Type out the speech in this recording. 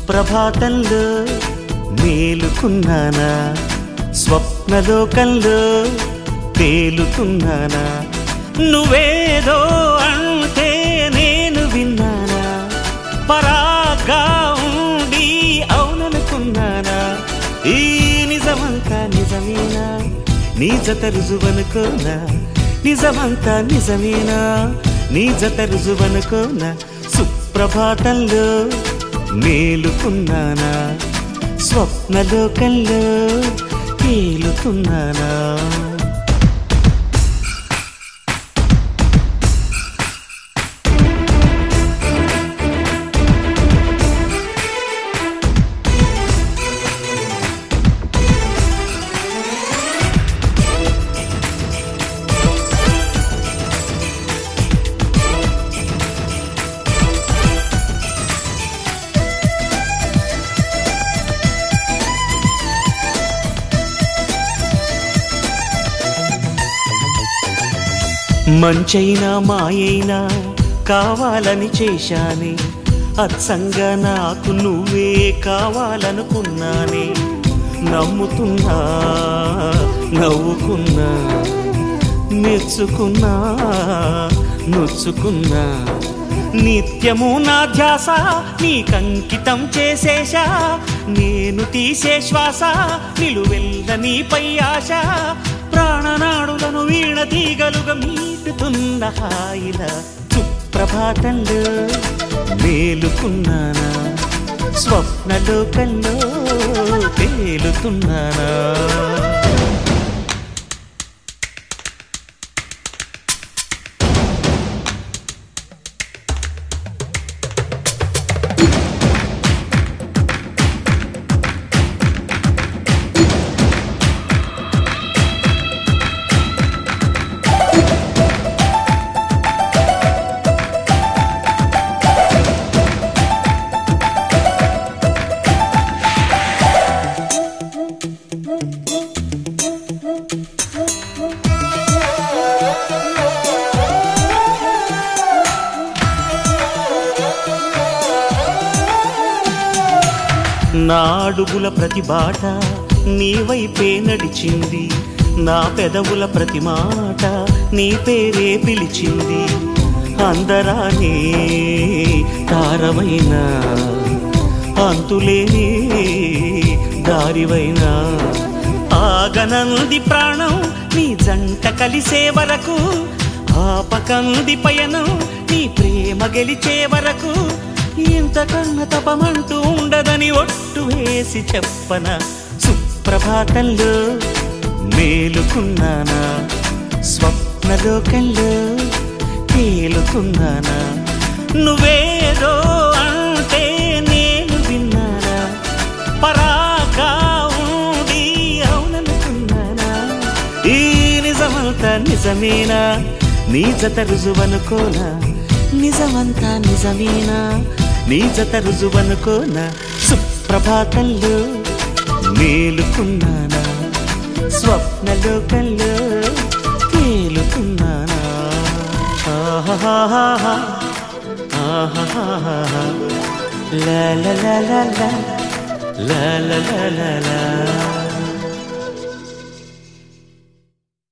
సుప్రభాతంలో మేలుకున్నానా స్వప్నలోకంలో తేలుతున్నానా నువ్వేదో అంటే నేను విన్నానా పరాగా ఉండి అవుననుకున్నానా ఈ నిజమంతా నిజమేనా నీ జత రుజువనుకోనా నిజమంతా నిజమేనా నీ జత రుజువనుకోనా సుప్రభాతంలో మేలుకున్నానా స్వప్నలోకంలో తేలుతున్నానా మంచైనా మాయైనా కావాలని చేశానే అచ్చంగా నాకు నువ్వే కావాలనుకున్నానే నమ్ముతున్నా నవ్వుకున్నా మెచ్చుకున్నా నొచ్చుకున్నా నిత్యము నా ధ్యాస నీకంకితం చేసేశా నేను తీసే శ్వాస నిలువెల్ల నీపై ఆశ ప్రాణనాడులను వీణ తీగలుగా మీటుతున్న హాయిల సుప్రభాతంలో మేలుకున్నానా స్వప్నలోకంలో తేలుతున్నానా నా అడుగుల ప్రతి బాట నీ వైపే నడిచింది నా పెదవుల ప్రతి మాట నీ పేరే పిలిచింది అందరానే తారమైనా అంతులేని దారివైనా ఆగనంది ప్రాణం నీ జంట కలిసే వరకు ఆపకంది పయనం నీ ప్రేమ గెలిచే వరకు ఇంతకన్నా తపమంటూ ఉండదని ఒట్టు వేసి చెప్పన సుప్రభాతంలో మేలుకున్నానా స్వప్నలోకంలో తేలుకున్నానా నువ్వేదో అంటే నేను విన్నానా పరాగా ఉండి అవుననుకున్నానా ఈ నిజమంతా నిజమేనా నీ జత రుజువనుకోనా నిజమంతా నిజమేనా నీ జత రుజువనుకోనా సుప్రభాతంలో మేలుకున్నానా స్వప్నలోకంలో తేలుకున్నానా ఆహాహాహా, ఆహాహాహా, లా లా లా లా లా, లా లా లా లా లా.